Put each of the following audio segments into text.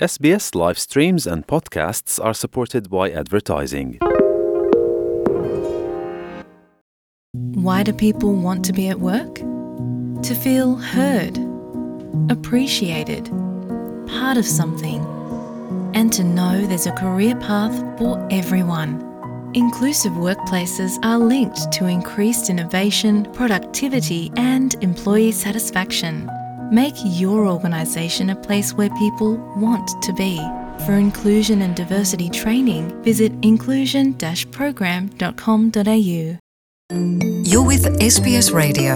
SBS live streams and podcasts are supported by advertising. Why do people want to be at work? To feel heard, appreciated, part of something, and to know there's a career path for everyone. Inclusive workplaces are linked to increased innovation, productivity, and employee satisfaction. Make your organisation a place where people want to be. For inclusion and diversity training, visit inclusion program.com.au. You're with SBS Radio.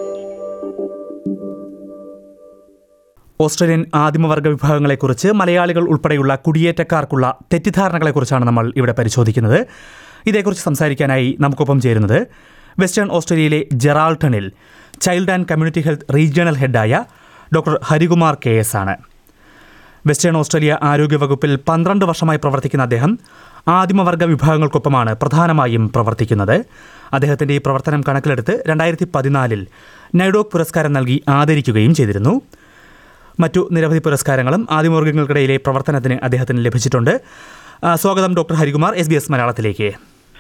Australian ആദിമവർഗ വിഭാഗങ്ങളെക്കുറിച്ച് മലയാളികൾ ഉൾപ്പെടെയുള്ള കുടിയേറ്റക്കാർക്കുള്ള തെറ്റിദ്ധാരണകളെക്കുറിച്ചാണ് നമ്മൾ ഇവിടെ പരിശോധിക്കുന്നത് ഇതേക്കുറിച്ച് സംസാരിക്കാനായി നമുക്കൊപ്പം ചേരുന്നത് വെസ്റ്റേൺ ഓസ്ട്രേലിയയിലെ ജെറാൾട്ടണിൽ child and community health regional ഹെഡായ ഡോക്ടർ ഹരികുമാർ കെ എസ് ആണ് വെസ്റ്റേൺ ഓസ്ട്രേലിയ ആരോഗ്യവകുപ്പിൽ പന്ത്രണ്ട് വർഷമായി പ്രവർത്തിക്കുന്ന അദ്ദേഹം ആദിമവർഗ വിഭാഗങ്ങൾക്കൊപ്പമാണ് പ്രധാനമായും പ്രവർത്തിക്കുന്നത് അദ്ദേഹത്തിൻ്റെ ഈ പ്രവർത്തനം കണക്കിലെടുത്ത് രണ്ടായിരത്തി പതിനാലിൽ നൈഡോക് പുരസ്കാരം നൽകി ആദരിക്കുകയും ചെയ്തിരുന്നു മറ്റു നിരവധി പുരസ്കാരങ്ങളും ആദിമവർഗങ്ങൾക്കിടയിലെ പ്രവർത്തനത്തിന് അദ്ദേഹത്തിന് ലഭിച്ചിട്ടുണ്ട് ആ, സ്വാഗതം doctor Harikumar S B S മലയാളത്തിലേക്ക്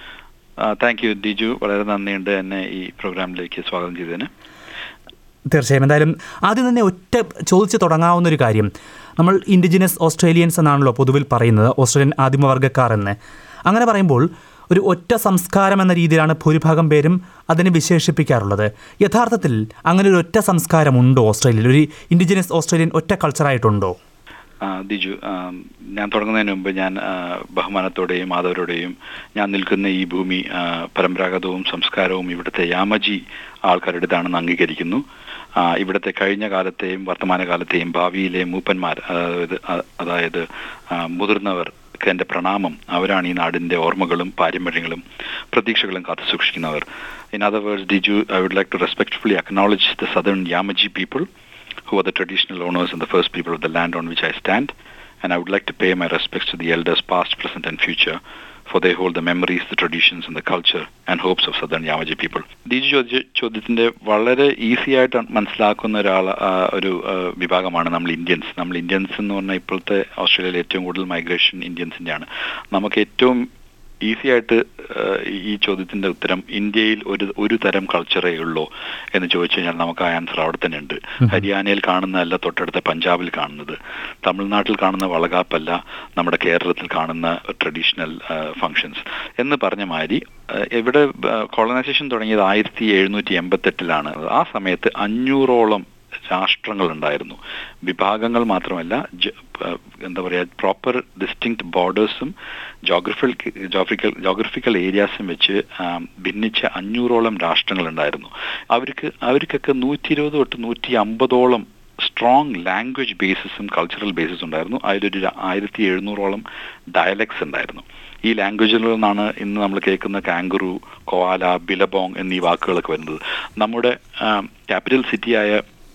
താങ്ക് യു ദിജു വളരെ നന്ദിയുണ്ട് എന്നെ ഈ പ്രോഗ്രാമിലേക്ക് സ്വാഗതം ചെയ്തതിന് തീർച്ചയായും എന്തായാലും ആദ്യം തന്നെ ഒറ്റ ചോദിച്ച് തുടങ്ങാവുന്ന ഒരു കാര്യം നമ്മൾ ഇൻഡിജിനസ് ഓസ്ട്രേലിയൻസ് എന്നാണല്ലോ പൊതുവിൽ പറയുന്നത് ഓസ്ട്രേലിയൻ ആദിമവർഗ്ഗക്കാർ എന്ന് അങ്ങനെ പറയുമ്പോൾ ഒരു ഒറ്റ സംസ്കാരം എന്ന രീതിയിലാണ് ഭൂരിഭാഗം പേരും അതിനെ വിശേഷിപ്പിക്കാറുള്ളത് യഥാർത്ഥത്തിൽ അങ്ങനെ ഒരു ഒറ്റ സംസ്കാരം ഉണ്ടോ ഓസ്ട്രേലിയയിൽ ഒരു ഇൻഡിജിനസ് ഓസ്ട്രേലിയൻ ഒറ്റ കൾച്ചറായിട്ടുണ്ടോ ആ, ദിജു ആ, ഞാൻ തുടങ്ങുന്നതിന് മുമ്പ് ഞാൻ ആ, ബഹുമാനത്തോടെയും ആദവരോടെയും ഞാൻ നിൽക്കുന്ന ഈ ഭൂമി ആ, പരമ്പരാഗതവും സംസ്കാരവും ഇവിടുത്തെ യാമജി ആൾക്കാരുടേതാണെന്ന് അംഗീകരിക്കുന്നു ആ, ഇവിടുത്തെ കഴിഞ്ഞ കാലത്തെയും വർത്തമാനകാലത്തെയും ഭാവിയിലെ മൂപ്പന്മാർ അതായത് അ- അതായത് ആ, മുതിർന്നവർക്ക് എൻ്റെ പ്രണാമം അവരാണ് ഈ നാടിൻ്റെ ഓർമ്മകളും പാരമ്പര്യങ്ങളും പ്രതീക്ഷകളും കാത്തു സൂക്ഷിക്കുന്നവർ in other words Diju I would like to respectfully acknowledge the southern Yamaji people who are the traditional owners and the first people of the land on which I stand. And I would like to pay my respects to the elders past, present and future for they hold the memories, the traditions and the culture and hopes of southern Yamaji people. Diju ചോദിച്ച ചോദ്യത്തിന്റെ വളരെ easy ആയിട്ട് മനസ്സിലാക്കുന്ന ഒരാൾ ആ, ഒരു ആ, വിഭാഗമാണ് നമ്മൾ ഇന്ത്യൻസ് നമ്മൾ ഇന്ത്യൻസ് എന്ന് പറഞ്ഞാൽ ഇപ്പോഴത്തെ ഓസ്ട്രേലിയയിൽ ഏറ്റവും കൂടുതൽ മൈഗ്രേഷൻ ഇന്ത്യൻസിൻ്റെയാണ് നമുക്ക് ഏറ്റവും ഈസി ആയിട്ട് ആ, ഈ ചോദ്യത്തിന്റെ ഉത്തരം ഇന്ത്യയിൽ ഒരു ഒരു തരം കൾച്ചറേ ഉള്ളൂ എന്ന് ചോദിച്ചു കഴിഞ്ഞാൽ നമുക്ക് ആ ആൻസർ അവിടെ തന്നെ ഉണ്ട് ഹരിയാനയിൽ കാണുന്നതല്ല തൊട്ടടുത്ത പഞ്ചാബിൽ കാണുന്നത് തമിഴ്നാട്ടിൽ കാണുന്ന വളകാപ്പല്ല നമ്മുടെ കേരളത്തിൽ കാണുന്ന ട്രഡീഷണൽ ഫങ്ഷൻസ് എന്ന് പറഞ്ഞ മാതിരി ആ, ഇവിടെ കോളനൈസേഷൻ തുടങ്ങിയത് ആയിരത്തി എഴുന്നൂറ്റി എൺപത്തെട്ടിലാണ് ആ സമയത്ത് അഞ്ഞൂറോളം രാഷ്ട്രങ്ങൾ ഉണ്ടായിരുന്നു വിഭാഗങ്ങൾ മാത്രമല്ല ജ- പ- എന്താ പറയുക പ്രോപ്പർ ഡിസ്റ്റിങ്ക്ട് ബോർഡേഴ്സും ജോഗ്രഫിക്കൽ ജോഗ്രഫിക്കൽ ജോഗ്രഫിക്കൽ ഏരിയാസും വെച്ച് ആം, ഭിന്നിച്ച അഞ്ഞൂറോളം രാഷ്ട്രങ്ങൾ ഉണ്ടായിരുന്നു അവർക്ക് അവർക്കൊക്കെ നൂറ്റി ഇരുപത് തൊട്ട് നൂറ്റി അമ്പതോളം സ്ട്രോങ് ലാംഗ്വേജ് ബേസിസും കൾച്ചറൽ ബേസിസും ഉണ്ടായിരുന്നു അതിലൊരു ര- ആയിരത്തി എഴുന്നൂറോളം ഡയലക്ട്സ് ഉണ്ടായിരുന്നു ഈ ലാംഗ്വേജിൽ നിന്നാണ് ഇന്ന് നമ്മൾ കേൾക്കുന്ന കാങ്കുറു കോവാല ബിലബോങ് എന്നീ വാക്കുകളൊക്കെ വരുന്നത് നമ്മുടെ ക്യാപിറ്റൽ സിറ്റിയായ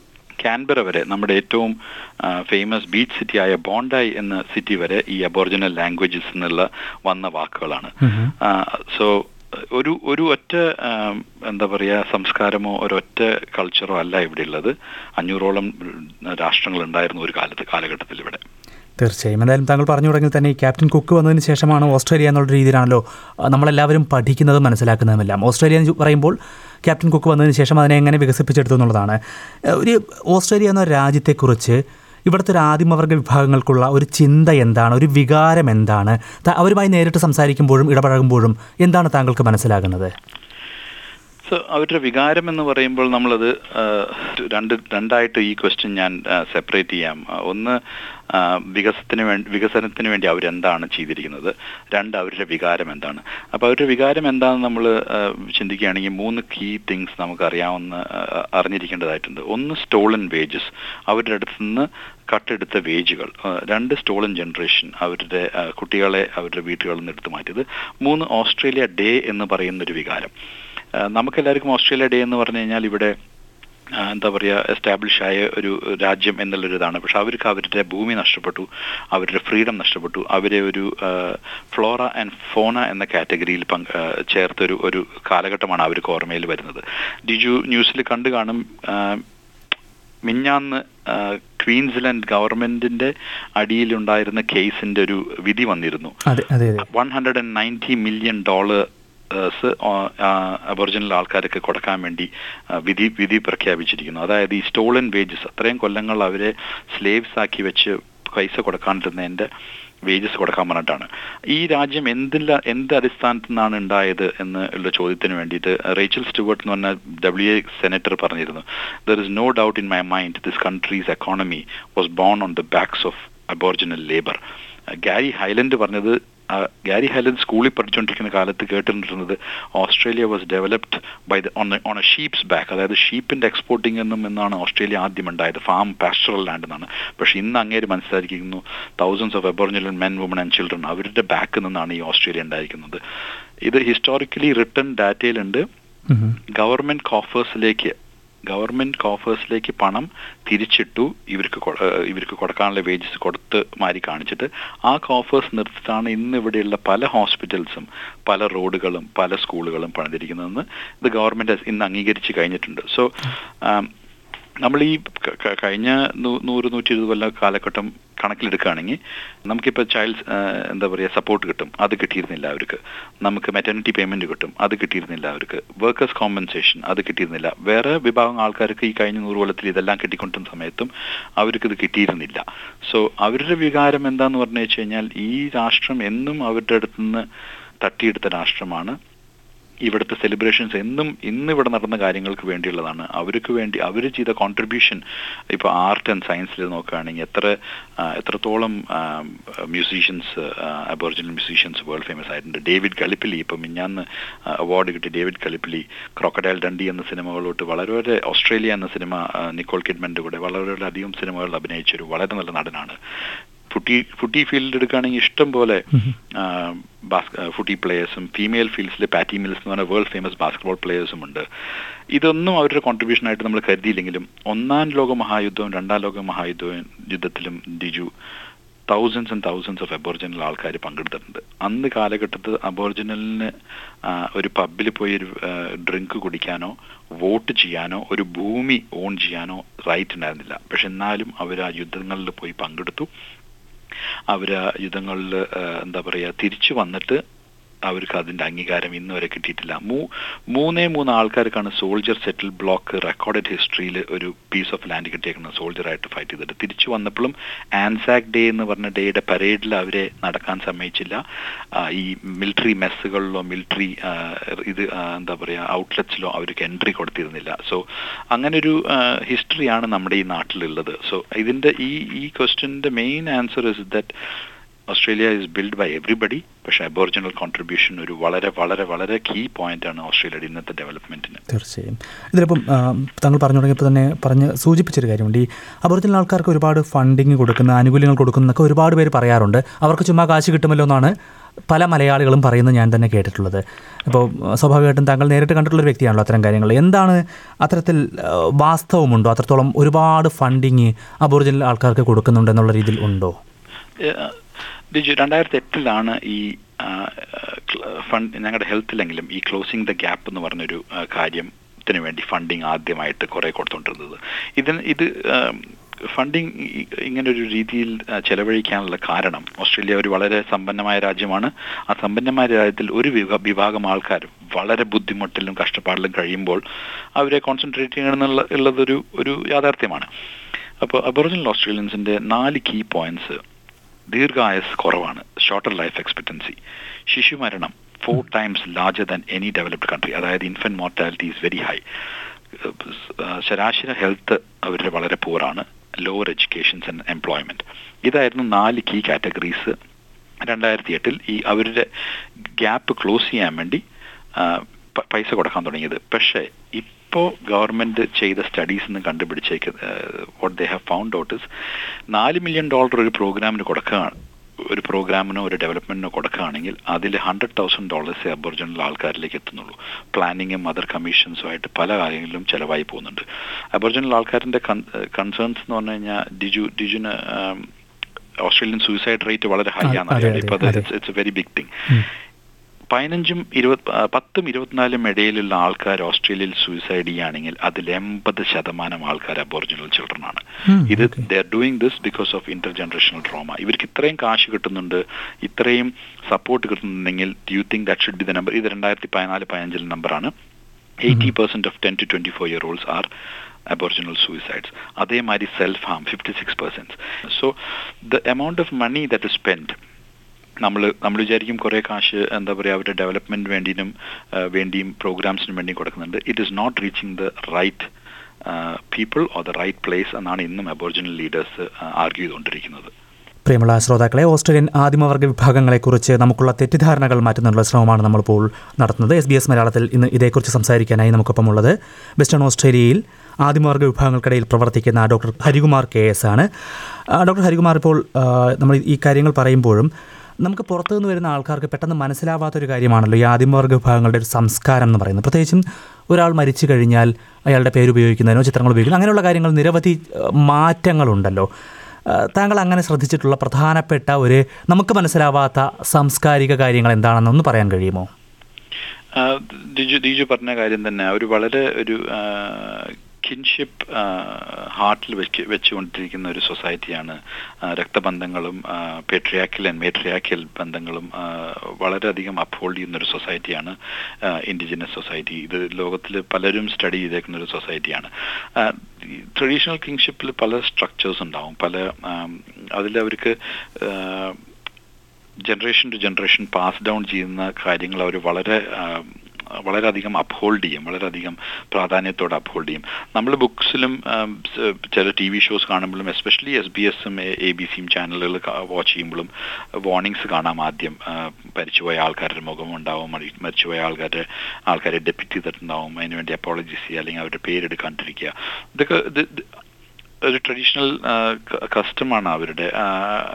കാൻബറ വരെ നമ്മുടെ ഏറ്റവും ഫേമസ് ബീച്ച് സിറ്റിയായ ബോണ്ടായി എന്ന സിറ്റി വരെ ഈ അബോറിജിനൽ ലാംഗ്വേജസ് എന്നുള്ള വന്ന വാക്കുകളാണ് സോ ഒരു ഒരു ഒറ്റ ആം, എന്താ പറയുക സംസ്കാരമോ ഒരൊറ്റ കൾച്ചറോ അല്ല ഇവിടെ ഉള്ളത് അഞ്ഞൂറോളം രാഷ്ട്രങ്ങൾ ഉണ്ടായിരുന്നു ഒരു കാലത്ത് കാലഘട്ടത്തിൽ ഇവിടെ തീർച്ചയായും എന്തായാലും താങ്കൾ പറഞ്ഞു തുടങ്ങി തന്നെ ഈ ക്യാപ്റ്റൻ കുക്ക് വന്നതിന് ശേഷമാണ് ഓസ്ട്രേലിയ എന്നുള്ള രീതിയിലാണല്ലോ ആ, നമ്മളെല്ലാവരും പഠിക്കുന്നതും മനസ്സിലാക്കുന്നതുമെല്ലാം ഓസ്ട്രേലിയ എന്ന് പറയുമ്പോൾ ക്യാപ്റ്റൻ കുക്ക് വന്നതിന് ശേഷം അതിനെ എങ്ങനെ വികസിപ്പിച്ചെടുത്തു എന്നുള്ളതാണ് ഏഹ്, ഒരു ഓസ്ട്രേലിയ എന്ന രാജ്യത്തെക്കുറിച്ച് ഇവിടുത്തെ ഒരു ആദിമവർഗ വിഭാഗങ്ങൾക്കുള്ള ഒരു ചിന്ത എന്താണ് ഒരു വികാരം എന്താണ് ത- അവരുമായി നേരിട്ട് സംസാരിക്കുമ്പോഴും ഇടപഴകുമ്പോഴും എന്താണ് താങ്കൾക്ക് മനസ്സിലാകുന്നത് സോ അവരുടെ വികാരം എന്ന് പറയുമ്പോൾ നമ്മളത് ആ, രണ്ട് രണ്ടായിട്ട് ഈ ക്വസ്റ്റ്യൻ ഞാൻ സെപ്പറേറ്റ് ചെയ്യാം ആ, ഒന്ന് ആ, വികസനത്തിന് വേണ്ടി വികസനത്തിന് വേണ്ടി അവരെന്താണ് ചെയ്തിരിക്കുന്നത് രണ്ട് അവരുടെ വികാരം എന്താണ് അപ്പോൾ അവരുടെ വികാരം എന്താണെന്ന് നമ്മൾ ചിന്തിക്കുകയാണെങ്കിൽ മൂന്ന് കീ തിങ്സ് നമുക്ക് അറിയാവുന്ന ആ, അറിഞ്ഞിരിക്കേണ്ടതായിട്ടുണ്ട് ഒന്ന് സ്റ്റോളൻ വേജസ് അവരുടെ അടുത്ത് നിന്ന് കട്ടെടുത്ത വേജുകൾ ആ, രണ്ട് സ്റ്റോളൻ ജനറേഷൻ അവരുടെ ആ, കുട്ടികളെ അവരുടെ വീട്ടുകളിൽ നിന്ന് എടുത്തു മാറ്റിയത് മൂന്ന് ഓസ്ട്രേലിയ ഡേ എന്ന് പറയുന്ന ഒരു വികാരം നമുക്ക് എല്ലാവർക്കും ഓസ്ട്രേലിയ ഡേ എന്ന് പറഞ്ഞു കഴിഞ്ഞാൽ ഇവിടെ ആ, എന്താ പറയുക എസ്റ്റാബ്ലിഷ് ആയ ഒരു രാജ്യം എന്നുള്ളൊരു ഇതാണ് പക്ഷെ അവർക്ക് അവരുടെ ഭൂമി നഷ്ടപ്പെട്ടു അവരുടെ ഫ്രീഡം നഷ്ടപ്പെട്ടു അവരെ ഒരു ഫ്ലോറ ആൻഡ് ഫോണ എന്ന കാറ്റഗറിയിൽ പങ്ക് ആ, ചേർത്തൊരു ഒരു കാലഘട്ടമാണ് അവർക്ക് ഓർമ്മയിൽ വരുന്നത് ഡിജു ന്യൂസിൽ കണ്ടു കാണും ആ, മിഞ്ഞാന്ന് ക്വീൻസ്ലാൻഡ് ഗവൺമെന്റിന്റെ അടിയിലുണ്ടായിരുന്ന കേസിന്റെ ഒരു വിധി വന്നിരുന്നു അതെ അതെ അതെ one hundred and ninety million dollars Aboriginal ആൾക്കാർക്ക് കൊടുക്കാൻ വേണ്ടി ആ, വിധി വിധി പ്രഖ്യാപിച്ചിരിക്കുന്നു അതായത് ഈ സ്റ്റോളൻ വേജസ് അത്രയും കൊല്ലങ്ങൾ അവരെ സ്ലേവ്സ് ആക്കി വെച്ച് പൈസ കൊടുക്കാണ്ടിരുന്നതിന്റെ വേജസ് കൊടുക്കാൻ പറഞ്ഞിട്ടാണ് ഈ രാജ്യം എന്തില്ല എന്ത് അടിസ്ഥാനത്തിൽ നിന്നാണ് ഉണ്ടായത് എന്ന് ഉള്ള ചോദ്യത്തിന് വേണ്ടിയിട്ട് റേച്ചൽ സ്റ്റുവർട്ട് എന്ന് പറഞ്ഞ ഡബ്ല്യു എ സെനറ്റർ പറഞ്ഞിരുന്നു there is no doubt in my mind this country's economy was born on the backs of Aboriginal labour Gary Highland പറഞ്ഞത് ആ, ഗാരി ഹൈലൻഡ് സ്കൂളിൽ പഠിച്ചുകൊണ്ടിരിക്കുന്ന കാലത്ത് കേട്ടിരുന്നത് Australia was developed by the on on a sheep's back അതായത് ഷീപ്പിന്റെ exporting എന്നും എന്നാണ് ഓസ്ട്രേലിയ ആദ്യം ഉണ്ടായത് ഫാം പാസ്റ്ററൽ ലാൻഡ് എന്നാണ് പക്ഷെ ഇന്ന് അങ്ങേര് മനസ്സിലാക്കിയിരിക്കുന്നു thousands of Aboriginal men women and children അവരുടെ ബാക്കിൽ നിന്നാണ് ഈ ഓസ്ട്രേലിയ ഉണ്ടായിരിക്കുന്നത് ഇത് ഹിസ്റ്റോറിക്കലി റിട്ടേൺ ഡാറ്റയിലുണ്ട് ഉം. ഗവൺമെന്റ് കോഫേഴ്സിലേക്ക് ഗവൺമെന്റ് കോഫേഴ്സിലേക്ക് പണം തിരിച്ചിട്ടു ഇവർക്ക് കൊ- ഏഹ് ഇവർക്ക് കൊടുക്കാനുള്ള വേജസ് കൊടുത്ത് മാറി കാണിച്ചിട്ട് ആ കോഫേഴ്സ് നിർത്തിയിട്ടാണ് ഇന്ന് ഇവിടെയുള്ള പല ഹോസ്പിറ്റൽസും പല റോഡുകളും പല സ്കൂളുകളും പണിതിരിക്കുന്നതെന്ന് ഇത് ഗവൺമെന്റ് ഇന്ന് അംഗീകരിച്ച് കഴിഞ്ഞിട്ടുണ്ട് സോ നമ്മൾ ഈ ക- ക- കഴിഞ്ഞ നൂ- നൂറ് നൂറ്റി ഇരുപത് കൊല്ല കാലഘട്ടം കണക്കിലെടുക്കുകയാണെങ്കിൽ നമുക്കിപ്പോൾ ചൈൽഡ് എന്താ പറയുക സപ്പോർട്ട് കിട്ടും അത് കിട്ടിയിരുന്നില്ല അവർക്ക് നമുക്ക് മെറ്റർണിറ്റി പേയ്മെന്റ് കിട്ടും അത് കിട്ടിയിരുന്നില്ല അവർക്ക് വർക്കേഴ്സ് കോമ്പൻസേഷൻ അത് കിട്ടിയിരുന്നില്ല വേറെ വിഭാഗം ആൾക്കാർക്ക് ഈ കഴിഞ്ഞ നൂറ് കൊല്ലത്തിൽ ഇതെല്ലാം കിട്ടിക്കൊണ്ടിരുന്ന സമയത്തും അവർക്ക് ഇത് കിട്ടിയിരുന്നില്ല സോ അവരുടെ വികാരം എന്താന്ന് പറഞ്ഞു വെച്ച് കഴിഞ്ഞാൽ ഈ രാഷ്ട്രം എന്നും അവരുടെ അടുത്ത് നിന്ന് തട്ടിയെടുത്ത രാഷ്ട്രമാണ് ഇവിടുത്തെ സെലിബ്രേഷൻസ് എന്നും ഇന്ന് ഇവിടെ നടന്ന കാര്യങ്ങൾക്ക് വേണ്ടിയുള്ളതാണ് അവർക്ക് വേണ്ടി അവർ ചെയ്ത കോൺട്രിബ്യൂഷൻ ഇപ്പോൾ ആർട്ട് ആൻഡ് സയൻസിൽ നോക്കുകയാണെങ്കിൽ എത്ര ആ, എത്രത്തോളം musicians Aboriginal musicians world famous ആയിട്ടുണ്ട് ഡേവിഡ് കളിപ്പിലി ഇപ്പം മിഞ്ഞാന്ന് അവാർഡ് കിട്ടിയ ഡേവിഡ് കളിപ്പിലി ക്രോക്കഡൈൽ ഡണ്ടി എന്ന സിനിമകളോട്ട് വളരെ വളരെ ഓസ്ട്രേലിയ എന്ന സിനിമ ആ, നിക്കോൾ കിഡ്മൻ്റെ കൂടെ വളരെ വളരെ അധികം സിനിമകൾ അഭിനയിച്ച ഒരു വളരെ നല്ല നടനാണ് ഫുട്ടി ഫുട്ടി ഫീൽഡ് എടുക്കുകയാണെങ്കിൽ ഇഷ്ടം പോലെ ഫുട്ടി പ്ലേയേഴ്സും ഫീമെയിൽ ഫീൽഡ്സിലെ പാറ്റി മിൽസ് എന്ന് പറഞ്ഞ വേൾഡ് ഫേമസ് ബാസ്കറ്റ്ബോൾ പ്ലേയേഴ്സും ഉണ്ട് ഇതൊന്നും അവരുടെ കോൺട്രിബ്യൂഷൻ ആയിട്ട് നമ്മൾ കരുതിയില്ലെങ്കിലും ഒന്നാം ലോക മഹായുദ്ധവും രണ്ടാം ലോക മഹായുദ്ധവും യുദ്ധത്തിലും Diju thousands and thousands of Aboriginal ആൾക്കാർ പങ്കെടുത്തിട്ടുണ്ട് അന്ന് കാലഘട്ടത്തിൽ അബോറിജിനലിന് ഒരു പബ്ബിൽ പോയി ഒരു ഡ്രിങ്ക് കുടിക്കാനോ വോട്ട് ചെയ്യാനോ ഒരു ഭൂമി ഓൺ ചെയ്യാനോ റൈറ്റ് ഉണ്ടായിരുന്നില്ല പക്ഷെ എന്നാലും അവർ ആ യുദ്ധങ്ങളിൽ പോയി പങ്കെടുത്തു അവർ ആ യുദ്ധങ്ങളിൽ എന്താ പറയുക തിരിച്ചു വന്നിട്ട് അവർക്ക് അതിന്റെ അംഗീകാരം ഇന്ന് വരെ കിട്ടിയിട്ടില്ല മൂ മൂന്നേ മൂന്ന് ആൾക്കാർക്കാണ് സോൾജർ സെറ്റിൽ ബ്ലോക്ക് റെക്കോർഡഡ് ഹിസ്റ്ററിയിൽ ഒരു പീസ് ഓഫ് ലാൻഡ് കിട്ടിയേക്കുന്നത് സോൾജറായിട്ട് ഫൈറ്റ് ചെയ്തിട്ട് തിരിച്ചു വന്നപ്പോഴും ആൻസാക് ഡേ എന്ന് പറഞ്ഞ ഡേയുടെ പരേഡിൽ അവരെ നടക്കാൻ സമ്മതിച്ചില്ല ആ, ഈ മിലിറ്ററി മെസ്സുകളിലോ മിലിറ്ററി ഇത് ആ, എന്താ പറയുക ഔട്ട്ലെറ്റ്സിലോ അവർക്ക് എൻട്രി കൊടുത്തിരുന്നില്ല സോ അങ്ങനെ ഒരു ഹിസ്റ്ററിയാണ് നമ്മുടെ ഈ നാട്ടിലുള്ളത് സോ ഇതിന്റെ ഈ ഈ ക്വസ്റ്റ്യൻ്റെ main answer is that Australia is build by everybody പക്ഷേ അബോറിജിനൽ കോൺട്രിബ്യൂഷൻ ഒരു വളരെ വളരെ വളരെ കീ പോയിന്റ് ആണ് ഓസ്ട്രേലിയയുടെ ഇന്നത്തെ ഡെവലപ്മെന്റിന് തീർച്ചയായും ഇതിലിപ്പം ആ, താങ്കൾ പറഞ്ഞു തുടങ്ങിയപ്പോൾ തന്നെ പറഞ്ഞ് സൂചിപ്പിച്ചൊരു കാര്യമുണ്ട് ഈ അബോറിജിനൽ ആൾക്കാർക്ക് ഒരുപാട് ഫണ്ടിങ് കൊടുക്കുന്ന ആനുകൂല്യങ്ങൾ കൊടുക്കുന്നൊക്കെ ഒരുപാട് പേര് പറയാറുണ്ട് അവർക്ക് ചുമ്മാ കാശ് കിട്ടുമല്ലോ എന്നാണ് പല മലയാളികളും പറയുന്നത് ഞാൻ തന്നെ കേട്ടിട്ടുള്ളത് അപ്പോൾ സ്വാഭാവികമായിട്ടും താങ്കൾ നേരിട്ട് കണ്ടിട്ടുള്ള ഒരു വ്യക്തിയാണല്ലോ അത്തരം കാര്യങ്ങൾ എന്താണ് അത്തരത്തിൽ ആ, വാസ്തവമുണ്ടോ അത്രത്തോളം ഒരുപാട് ഫണ്ടിങ് അബോറിജിനൽ ആൾക്കാർക്ക് കൊടുക്കുന്നുണ്ടെന്നുള്ള രീതിയിൽ ഉണ്ടോ ഏഹ് ഡിജു രണ്ടായിരത്തി എട്ടിലാണ് ഈ ഫണ്ട് ഞങ്ങളുടെ ഹെൽത്തിലെങ്കിലും ഈ ക്ലോസിംഗ് ദ ഗ്യാപ്പ് എന്ന് പറഞ്ഞൊരു ആ, കാര്യത്തിന് വേണ്ടി ഫണ്ടിങ് ആദ്യമായിട്ട് കുറെ കൊടുത്തുകൊണ്ടിരുന്നത് ഇതിന് ഇത് ഫണ്ടിങ് ഇങ്ങനെ ഒരു രീതിയിൽ ആ, ചെലവഴിക്കാനുള്ള കാരണം ഓസ്ട്രേലിയ ഒരു വളരെ സമ്പന്നമായ രാജ്യമാണ് ആ സമ്പന്നമായ രാജ്യത്തിൽ ഒരു വിഭ- വിഭാഗം ആൾക്കാർ വളരെ ബുദ്ധിമുട്ടിലും കഷ്ടപ്പാടിലും കഴിയുമ്പോൾ അവരെ കോൺസെൻട്രേറ്റ് ചെയ്യണമെന്നുള്ള ഉള്ളതൊരു ഒരു യാഥാർത്ഥ്യമാണ് അപ്പോൾ അബോറിജിനൽ ഓസ്ട്രേലിയൻസിന്റെ നാല് കീ പോയിന്റ്സ് ദീർഘായുസ് കുറവാണ് ഷോർട്ടർ ലൈഫ് എക്സ്പെക്ടൻസി ശിശുമരണം four times larger than any developed country അതായത് infant mortality is very high ശരാശരി ഹെൽത്ത് അവരുടെ വളരെ പൂറാണ് ലോവർ എഡ്യൂക്കേഷൻസ് ആൻഡ് എംപ്ലോയ്മെന്റ് ഇതായിരുന്നു നാല് കീ കാറ്റഗറീസ് രണ്ടായിരത്തി എട്ടിൽ ഈ അവരുടെ ഗ്യാപ്പ് ക്ലോസ് ചെയ്യാൻ വേണ്ടി ആ, പ- പൈസ കൊടുക്കാൻ തുടങ്ങിയത് പക്ഷേ ഇപ്പോൾ ഗവൺമെന്റ് ചെയ്ത സ്റ്റഡീസ് നിന്ന് കണ്ടുപിടിച്ചേക്ക് what they have found out is നാല് മില്യൺ ഡോളർ ഒരു പ്രോഗ്രാമിന് കൊടുക്കുകയാണ് ഒരു പ്രോഗ്രാമിനോ ഒരു ഡെവലപ്മെന്റിനോ കൊടുക്കുകയാണെങ്കിൽ അതിൽ ഹൺഡ്രഡ് തൗസൻഡ് ഡോളേഴ്സേ അബോറിജിനൽ ആൾക്കാരിലേക്ക് എത്തുന്നുള്ളൂ പ്ലാനിങ്ങും അതർ കമ്മീഷൻസും ആയിട്ട് പല കാര്യങ്ങളിലും ചിലവായി പോകുന്നുണ്ട് അബോറിജിനൽ ആൾക്കാരിന്റെ കൺസേൺസ് എന്ന് പറഞ്ഞു കഴിഞ്ഞാൽ ഡിജു ഡിജുന് ആം, ഓസ്ട്രേലിയൻ സൂയിസൈഡ് റേറ്റ് വളരെ ഹൈ അതെ, ആണ് അതെ, ഇപ്പൊ അതെ. It's a very big thing പതിനഞ്ചും ഇരുപത് ആ, പത്തും ഇരുപത്തിനാലും ഇടയിലുള്ള ആൾക്കാർ ഓസ്ട്രേലിയയിൽ സൂയിസൈഡ് ചെയ്യുകയാണെങ്കിൽ അതിൽ എൺപത് ശതമാനം ആൾക്കാർ അബോറിജിനൽ ചിൽഡ്രൻ ആണ് Hmm, ഇത് okay. They are doing this because of intergenerational trauma ഇവർക്ക് ഇത്രയും കാശ് കിട്ടുന്നുണ്ട് ഇത്രയും സപ്പോർട്ട് കിട്ടുന്നുണ്ടെങ്കിൽ you think that should be the number ഇത് രണ്ടായിരത്തി പതിനാല് പതിനഞ്ചിലെ നമ്പറാണ് eighty percent of ten to twenty four year olds are Aboriginal suicides അതേമാതിരി self harm fifty six percent so the amount of money that is spend നമ്മൾ നമ്മൾ വിചാരിക്കും കുറേ കാശ് എന്താ പറയുക അവരുടെ ഡെവലപ്മെന്റ് വേണ്ടിയും വേണ്ടിയും പ്രോഗ്രാംസിനും വേണ്ടിയും കൊടുക്കുന്നുണ്ട് it is not reaching the right people or the right place എന്നാണ് ഇന്നും അബോറിജിനൽ ലീഡേഴ്സ് ആർഗ്യൂ ചെയ്തുകൊണ്ടിരിക്കുന്നത് പ്രിയമുള്ള ശ്രോതാക്കളെ ഓസ്ട്രേലിയൻ ആദിമവർഗ വിഭാഗങ്ങളെക്കുറിച്ച് നമുക്കുള്ള തെറ്റിദ്ധാരണകൾ മാറ്റുന്നതിനുള്ള ശ്രമമാണ് നമ്മളിപ്പോൾ നടത്തുന്നത് എസ് ബി എസ് മലയാളത്തിൽ ഇന്ന് ഇതേക്കുറിച്ച് സംസാരിക്കാനായി നമുക്കൊപ്പമുള്ളത് വെസ്റ്റേൺ ഓസ്ട്രേലിയയിൽ ആദിമവർഗ വിഭാഗങ്ങൾക്കിടയിൽ പ്രവർത്തിക്കുന്ന ഡോക്ടർ ഹരികുമാർ കെ എസ് ആണ് ആ, ഡോക്ടർ ഹരികുമാർ ഇപ്പോൾ ആ, നമ്മൾ ഈ കാര്യങ്ങൾ പറയുമ്പോഴും നമുക്ക് പുറത്തുനിന്ന് വരുന്ന ആൾക്കാർക്ക് പെട്ടെന്ന് മനസ്സിലാവാത്തൊരു കാര്യമാണല്ലോ ഈ ആദിമവർഗ വിഭാഗങ്ങളുടെ ഒരു സംസ്കാരം എന്ന് പറയുന്നത് പ്രത്യേകിച്ചും ഒരാൾ മരിച്ചു കഴിഞ്ഞാൽ അയാളുടെ പേര് ഉപയോഗിക്കുന്നതിനോ ചിത്രങ്ങൾ ഉപയോഗിക്കുന്നതിനോ അങ്ങനെയുള്ള കാര്യങ്ങൾ നിരവധി ആ, മാറ്റങ്ങളുണ്ടല്ലോ ആ, താങ്കൾ അങ്ങനെ ശ്രദ്ധിച്ചിട്ടുള്ള പ്രധാനപ്പെട്ട ഒരു നമുക്ക് മനസ്സിലാവാത്ത സാംസ്കാരിക കാര്യങ്ങൾ എന്താണെന്നൊന്ന് പറയാൻ കഴിയുമോ ആ, ദിജു ദിജു പറഞ്ഞ കാര്യം തന്നെ ഒരു വളരെ ഒരു കിൻഷിപ്പ് ഹാർട്ടിൽ വെച്ച് വെച്ചുകൊണ്ടിരിക്കുന്ന ഒരു സൊസൈറ്റിയാണ് ആ, രക്തബന്ധങ്ങളും പെട്രിയാക്കൽ ആൻഡ് മേട്രിയാക്കൽ ബന്ധങ്ങളും ആ, വളരെയധികം അപ്ഹോൾഡ് ചെയ്യുന്ന ഒരു സൊസൈറ്റിയാണ് ഇൻഡിജിനസ് സൊസൈറ്റി ഇത് ലോകത്തിൽ പലരും സ്റ്റഡി ചെയ്തേക്കുന്ന ഒരു സൊസൈറ്റിയാണ് ട്രഡീഷണൽ കിങ്ഷിപ്പിൽ പല സ്ട്രക്ചേഴ്സ് ഉണ്ടാവും പല അതിൽ അവർക്ക് generation to generation pass down ചെയ്യുന്ന കാര്യങ്ങൾ അവർ വളരെ ആ, വളരെയധികം അപ്ഹോൾഡ് ചെയ്യും വളരെയധികം പ്രാധാന്യത്തോടെ അപ്ഹോൾഡ് ചെയ്യും നമ്മൾ ബുക്സിലും ചില ടി വി ഷോസ് കാണുമ്പോഴും എസ്പെഷ്യലി എസ് ബി എസും എ ബി സിയും ചാനലുകൾ വാച്ച് ചെയ്യുമ്പോഴും വാർണിംഗ്സ് കാണാം ആദ്യം ആ, മരിച്ചുപോയ ആൾക്കാരുടെ മുഖം ഉണ്ടാവും മരി- മരിച്ചുപോയ ആൾക്കാരുടെ ആൾക്കാരെ ഡെപ്യൂട്ട് ചെയ്തിട്ടുണ്ടാവും അതിനുവേണ്ടി അപ്പോളജീസ് ചെയ്യുക അല്ലെങ്കിൽ അവരുടെ പേരെടുക്കാണ്ടിരിക്കുക ഇതൊക്കെ ഇത് ഇത് ഒരു ട്രഡീഷണൽ കസ്റ്റമാണ് അവരുടെ ആ,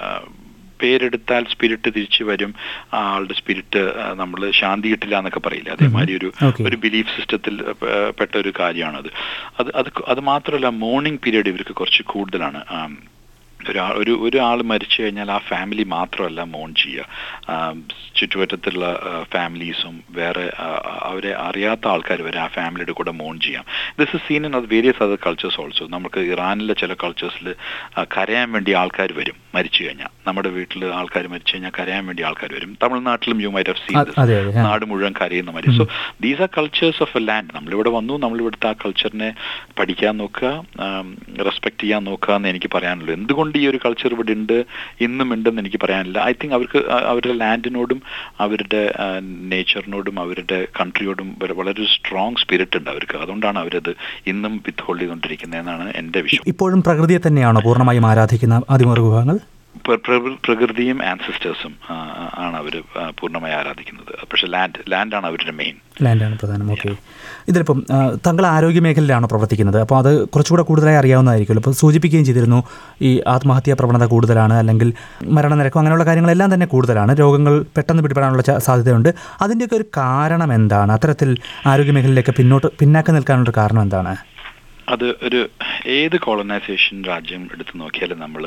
പേരെടുത്താൽ സ്പിരിറ്റ് തിരിച്ചു വരും ആ ആളുടെ സ്പിരിറ്റ് നമ്മൾ ശാന്തി കിട്ടില്ല എന്നൊക്കെ പറയില്ല അതേമാതിരി ഒരു Okay. ഒരു ബിലീഫ് സിസ്റ്റത്തിൽ പെ- പെട്ട ഒരു കാര്യമാണത് അത് അത് അത് മാത്രമല്ല മോർണിംഗ് പീരീഡ് ഇവർക്ക് കുറച്ച് കൂടുതലാണ് ആം, ഒരാൾ ഒരു ഒരാൾ മരിച്ചു കഴിഞ്ഞാൽ ആ ഫാമിലി മാത്രമല്ല മോൺ ചെയ്യുക ആം, ചുറ്റുവട്ടത്തുള്ള ഫാമിലീസും വേറെ ആ, അവരെ അറിയാത്ത ആൾക്കാർ വരെ ആ ഫാമിലിയുടെ കൂടെ മോൺ ചെയ്യാം ദിസ് ഇസ് സീൻ ഇൻ അത് വേരിയസ് അതർ കൾച്ചേഴ്സ് ഓൾസോ നമുക്ക് ഇറാനിലെ ചില കൾച്ചേഴ്സിൽ കരയാൻ വേണ്ടി ആൾക്കാർ വരും മരിച്ചു കഴിഞ്ഞാൽ നമ്മുടെ വീട്ടിൽ ആൾക്കാർ മരിച്ചു കഴിഞ്ഞാൽ കരയാൻ വേണ്ടി ആൾക്കാർ വരും തമിഴ്നാട്ടിലും യു മൈറ്റ് ഹവ് സീൻ അ- അതെ, അതെ, ആ. നാട് മുഴുവൻ കരയുന്ന മാതിരി so these are cultures of a land നമ്മളിവിടെ വന്നു നമ്മളിവിടുത്തെ ആ കൾച്ചറിനെ പഠിക്കാൻ നോക്കുക റെസ്പെക്ട് ചെയ്യാൻ നോക്കുക എന്ന് എനിക്ക് പറയാനുള്ളൂ എന്തുകൊണ്ട് ഈ ഒരു കൾച്ചർ ഇവിടെ ഉണ്ട് ഇന്നും ഉണ്ടെന്ന് എനിക്ക് പറയാനില്ല ഐ തിങ്ക് അവർക്ക് ആ, അവരുടെ ലാൻഡിനോടും അവരുടെ നേച്ചറിനോടും അവരുടെ കൺട്രിയോടും വരെ വളരെ സ്ട്രോങ് സ്പിരിറ്റ് ഉണ്ട് അവർക്ക് അതുകൊണ്ടാണ് അവരത് ഇന്നും വിത്ത് ഹോൾഡ് ചെയ്തുകൊണ്ടിരിക്കുന്നതെന്നാണ് എൻ്റെ വിശ്വാസം ഇപ്പോഴും പ്രകൃതിയെ തന്നെയാണോ പൂർണ്ണമായും ആരാധിക്കുന്ന ആദിമവർഗ വിഭാഗങ്ങൾ പ്ര- പ്ര- പ്രകൃതിയും ആൻസിസ്റ്റേഴ്സും ആണ് അവർ പൂർണ്ണമായി ആരാധിക്കുന്നത് പക്ഷെ ലാൻഡ് ലാൻഡാണ് അവരുടെ മെയിൻ ലാൻഡാണ് പ്രധാനം ഓക്കെ ഇതിലിപ്പം ആ, താങ്കൾ ആരോഗ്യ മേഖലയിലാണോ പ്രവർത്തിക്കുന്നത് അപ്പോൾ അത് കുറച്ചുകൂടെ കൂടുതലായി അറിയാവുന്നതായിരിക്കുമല്ലോ അപ്പോൾ സൂചിപ്പിക്കുകയും ചെയ്തിരുന്നു ഈ ആത്മഹത്യാ പ്രവണത കൂടുതലാണ് അല്ലെങ്കിൽ മരണനിരക്കും അങ്ങനെയുള്ള കാര്യങ്ങളെല്ലാം തന്നെ കൂടുതലാണ് രോഗങ്ങൾ പെട്ടെന്ന് പിടിപെടാനുള്ള ച- സാധ്യതയുണ്ട് അതിൻ്റെയൊക്കെ ഒരു കാരണം എന്താണ് അത്തരത്തിൽ ആരോഗ്യ മേഖലയിലേക്ക് പിന്നോട്ട് പിന്നാക്കം നിൽക്കാനുള്ള കാരണം എന്താണ് അത് ഒരു ഏത് കോളനൈസേഷൻ രാജ്യം എടുത്തു നോക്കിയാലും നമ്മൾ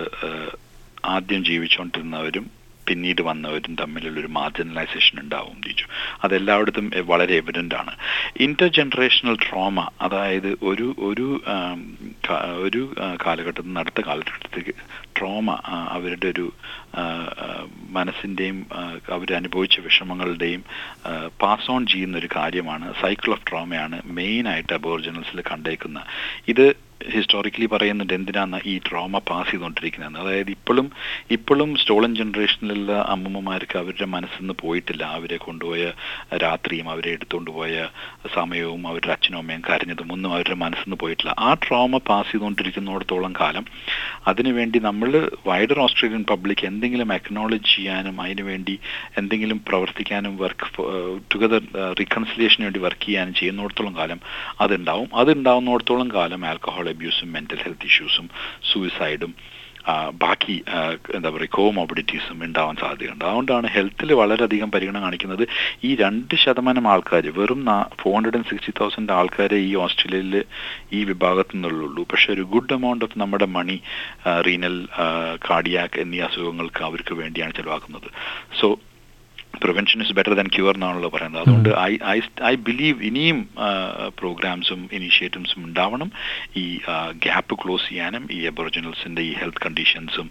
ആദ്യം ജീവിച്ചുകൊണ്ടിരുന്നവരും പിന്നീട് വന്നവരും തമ്മിലുള്ള ഒരു മാർജിനലൈസേഷൻ ഉണ്ടാവും ടീച്ചു അതെല്ലായിടത്തും എ- വളരെ എവിഡൻ്റ് ആണ് ഇന്റർ ജനറേഷണൽ ട്രോമ അതായത് ഒരു ഒരു ആം, ക- ഒരു ആ, കാലഘട്ടത്തിൽ നിന്ന് അടുത്ത കാലഘട്ടത്തേക്ക് ട്രോമ അവരുടെ ഒരു ആ, ആ, മനസ്സിൻ്റെയും അവരനുഭവിച്ച വിഷമങ്ങളുടെയും പാസ് ഓൺ ചെയ്യുന്ന ഒരു കാര്യമാണ് സൈക്കിൾ ഓഫ് ട്രോമയാണ് മെയിനായിട്ട് അബോറിജിനൽസിൽ കണ്ടേക്കുന്ന ഇത് ഹിസ്റ്റോറിക്കലി പറയുന്നുണ്ട് എന്തിനാണ് ഈ ട്രോമ പാസ് ചെയ്തുകൊണ്ടിരിക്കുന്നത് അതായത് ഇപ്പോഴും ഇപ്പോഴും സ്റ്റോളൻ ജനറേഷനിലുള്ള അമ്മമ്മമാർക്ക് അവരുടെ മനസ്സിൽ നിന്ന് പോയിട്ടില്ല അവരെ കൊണ്ടുപോയ രാത്രിയും അവരെ എടുത്തുകൊണ്ട് പോയ സമയവും അവരുടെ അച്ഛനും അമ്മയും കരഞ്ഞതും ഒന്നും അവരുടെ മനസ്സിൽ നിന്ന് പോയിട്ടില്ല ആ ട്രോമ പാസ് ചെയ്തുകൊണ്ടിരിക്കുന്നിടത്തോളം കാലം അതിനുവേണ്ടി നമ്മൾ വൈഡർ ഓസ്ട്രേലിയൻ പബ്ലിക് എന്തെങ്കിലും അക്നോളജ് ചെയ്യാനും അതിനുവേണ്ടി എന്തെങ്കിലും പ്രവർത്തിക്കാനും വർക്ക് ടുഗദർ റീകൺസിലിയേഷന് വേണ്ടി വർക്ക് ചെയ്യാനും ചെയ്യുന്നിടത്തോളം കാലം അതുണ്ടാവും അതുണ്ടാവുന്നിടത്തോളം കാലം ആൽക്കഹോൾ അബ്യൂസും മെൻ്റൽ ഹെൽത്ത് ഇഷ്യൂസും സൂയിസൈഡും ആ, ബാക്കി ആ, എന്താ പറയുക കോമോബിഡിറ്റീസും ഉണ്ടാവാൻ സാധ്യതയുണ്ട് അതുകൊണ്ടാണ് ഹെൽത്തിൽ വളരെയധികം പരിഗണന കാണിക്കുന്നത് ഈ രണ്ട് ശതമാനം ആൾക്കാർ വെറും four hundred and sixty thousand ആൾക്കാരെ ഈ ഓസ്ട്രേലിയയിൽ ഈ വിഭാഗത്തിൽ നിന്നുള്ളൂ പക്ഷെ ഒരു ഗുഡ് എമൗണ്ട് ഓഫ് നമ്മുടെ മണി റീനൽ കാർഡിയാക്ക് എന്നീ അസുഖങ്ങൾക്ക് അവർക്ക് വേണ്ടിയാണ് ചെലവാക്കുന്നത് so prevention is better than cure എന്നാണല്ലോ പറയുന്നത് അതുകൊണ്ട് ഐ ഐ ഐ ബിലീവ് ഇനിയും പ്രോഗ്രാംസും ഇനീഷ്യേറ്റീവ്സും ഉണ്ടാവണം ഈ ഗ്യാപ്പ് ക്ലോസ് ചെയ്യാനും ഈ അബോറിജിനൽസിൻ്റെ ഈ ഹെൽത്ത് കണ്ടീഷൻസും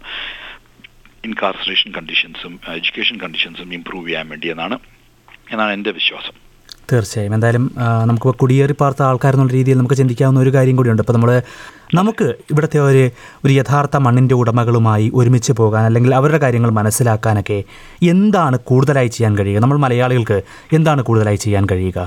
ഇൻകാർസറേഷൻ കണ്ടീഷൻസും എഡ്യൂക്കേഷൻ കണ്ടീഷൻസും ഇമ്പ്രൂവ് ചെയ്യാൻ വേണ്ടി എന്നാണ് എന്നാണ് എൻ്റെ വിശ്വാസം തീർച്ചയായും എന്തായാലും ആ, നമുക്ക് കുടിയേറി പാർത്ത ആൾക്കാരെന്നുള്ള രീതിയിൽ നമുക്ക് ചിന്തിക്കാവുന്ന ഒരു കാര്യം കൂടിയുണ്ട് ഇപ്പോൾ നമ്മൾ നമുക്ക് ഇവിടുത്തെ ഒരു ഒരു യഥാർത്ഥ മണ്ണിൻ്റെ ഉടമകളുമായി ഒരുമിച്ച് പോകാൻ അല്ലെങ്കിൽ അവരുടെ കാര്യങ്ങൾ മനസ്സിലാക്കാനൊക്കെ എന്താണ് കൂടുതലായി ചെയ്യാൻ കഴിയുക നമ്മൾ മലയാളികൾക്ക് എന്താണ് കൂടുതലായി ചെയ്യാൻ കഴിയുക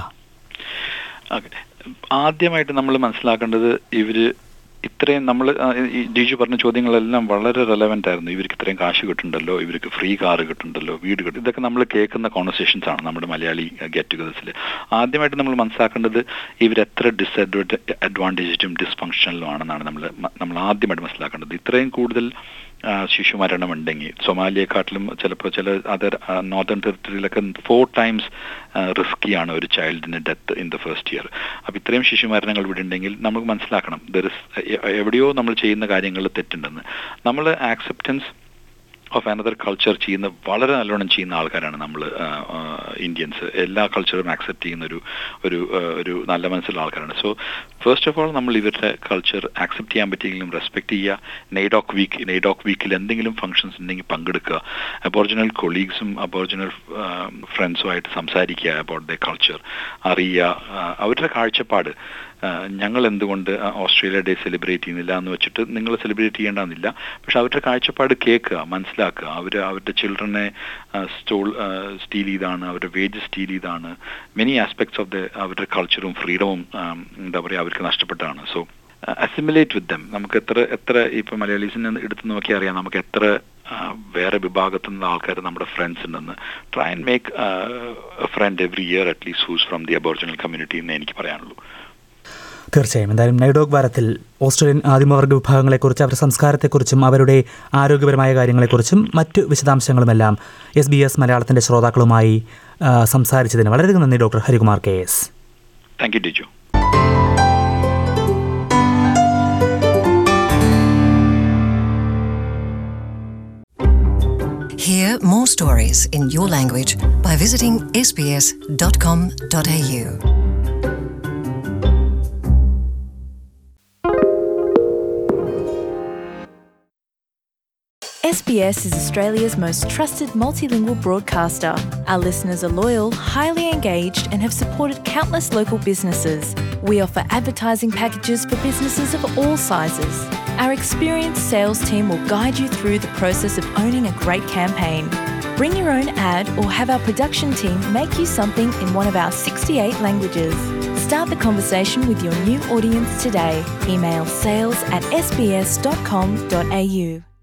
ഓക്കെ ആദ്യമായിട്ട് നമ്മൾ മനസ്സിലാക്കേണ്ടത് ഇവര് ഇത്രയും നമ്മൾ ഈ ഡിജു പറഞ്ഞ ചോദ്യങ്ങളെല്ലാം വളരെ റെലവെന്റ് ആയിരുന്നു ഇവർക്ക് ഇത്രയും കാശ് കിട്ടുന്നുണ്ടല്ലോ ഇവർക്ക് ഫ്രീ കാർ കിട്ടുന്നുണ്ടല്ലോ വീട് കിട്ടും ഇതൊക്കെ നമ്മൾ കേൾക്കുന്ന കോൺവെർസേഷൻസ് ആണ് നമ്മുടെ മലയാളി ഗെറ്റ് ടുഗദേഴ്സിൽ ആദ്യമായിട്ട് നമ്മൾ മനസ്സിലാക്കേണ്ടത് ഇവരെത്ര ഡിസ്അഡ്വാൻറ്റ അഡ്വാൻറ്റേജും ഡിസ്ഫങ്ഷണലും ആണെന്നാണ് നമ്മൾ നമ്മൾ ആദ്യമായിട്ട് മനസ്സിലാക്കേണ്ടത് ഇത്രയും കൂടുതൽ ആ, ശിശുമരണം ഉണ്ടെങ്കിൽ സൊമാലിയെക്കാട്ടിലും ചിലപ്പോൾ ചില അതർ നോർത്തേൺ ടെറിട്ടറിയിലൊക്കെ ഫോർ ടൈംസ് റിസ്കിയാണ് ഒരു ചൈൽഡിന് death in the first year അപ്പോൾ ഇത്രയും ശിശുമരണങ്ങൾ ഇവിടെ ഉണ്ടെങ്കിൽ നമുക്ക് മനസ്സിലാക്കണം ദർ ഇസ് എവിടെയോ നമ്മൾ ചെയ്യുന്ന കാര്യങ്ങളിൽ തെറ്റുണ്ടെന്ന് നമ്മൾ ആക്സെപ്റ്റൻസ് ഓഫ് അനദർ കൾച്ചർ ചെയ്യുന്ന വളരെ നല്ലോണം ചെയ്യുന്ന ആൾക്കാരാണ് നമ്മൾ ഇന്ത്യൻസ് എല്ലാ കൾച്ചറും ആക്സെപ്റ്റ് ചെയ്യുന്ന ഒരു ഒരു ആ, ഒരു നല്ല മനസ്സിലുള്ള ആൾക്കാരാണ് സോ ഫസ്റ്റ് ഓഫ് ഓൾ നമ്മൾ ഇവരുടെ കൾച്ചർ ആക്സെപ്റ്റ് ചെയ്യാൻ പറ്റിയെങ്കിലും റെസ്പെക്ട് ചെയ്യുക നെയ്ഡോക്ക് വീക്ക് നെയ്ഡോക്ക് വീക്കിൽ എന്തെങ്കിലും ഫംഗ്ഷൻസ് ഉണ്ടെങ്കിൽ പങ്കെടുക്കുക അബോറിജിനൽ കൊളീഗ്സും അബോറിജിനൽ ഫ്രണ്ട്സുമായിട്ട് സംസാരിക്കുക അബൌട്ട് ദ കൾച്ചർ അറിയുക ആ, അവരുടെ കാഴ്ചപ്പാട് ആ, ഞങ്ങൾ എന്തുകൊണ്ട് ആ, ഓസ്ട്രേലിയ ഡേ സെലിബ്രേറ്റ് ചെയ്യുന്നില്ല എന്ന് വെച്ചിട്ട് നിങ്ങൾ സെലിബ്രേറ്റ് ചെയ്യേണ്ടെന്നില്ല പക്ഷെ അവരുടെ കാഴ്ചപ്പാട് കേൾക്കുക മനസ്സിലാക്കുക അവർ അവരുടെ ചിൽഡ്രനെ സ്റ്റോൾ സ്റ്റീൽ ചെയ്താണ് അവരുടെ വേജ് സ്റ്റീൽ ചെയ്താണ് മെനി ആസ്പെക്ട്സ് ഓഫ് ദ അവരുടെ കൾച്ചറും ഫ്രീഡവും എന്താ പറയുക അവർക്ക് നഷ്ടപ്പെട്ടാണ് സോ അസിമുലേറ്റ് വിത്ത് ദം നമുക്ക് എത്ര എത്ര ഇപ്പം മലയാളീസിനെ എടുത്ത് നോക്കിയാൽ അറിയാം നമുക്ക് എത്ര ആ, വേറെ വിഭാഗത്തിൽ നിന്നുള്ള ആൾക്കാർ നമ്മുടെ ഫ്രണ്ട്സ് ഉണ്ടെന്ന് try and make friend every year at least who's from the Aboriginal community എന്ന് എനിക്ക് പറയാനുള്ളൂ തീർച്ചയായും എന്തായാലും നൈഡോഗ് വാരത്തിൽ ഓസ്ട്രേലിയൻ ആദിമവർഗ വിഭാഗങ്ങളെക്കുറിച്ച് അവരുടെ സംസ്കാരത്തെക്കുറിച്ചും അവരുടെ ആരോഗ്യപരമായ കാര്യങ്ങളെക്കുറിച്ചും മറ്റു വിശദാംശങ്ങളുമെല്ലാം എസ് ബി എസ് മലയാളത്തിൻ്റെ ശ്രോതാക്കളുമായി ആ, സംസാരിച്ചതിന് വളരെയധികം നന്ദി doctor Harikumar K S thank you Diju Hear more stories in your language by visiting sbs.com.au. SBS is Australia's most trusted multilingual broadcaster. Our listeners are loyal, highly engaged, and have supported countless local businesses. We offer advertising packages for businesses of all sizes. Our experienced sales team will guide you through the process of owning a great campaign. Bring your own ad or have our production team make you something in one of our 68 languages. Start the conversation with your new audience today. Email sales at sbs.com.au.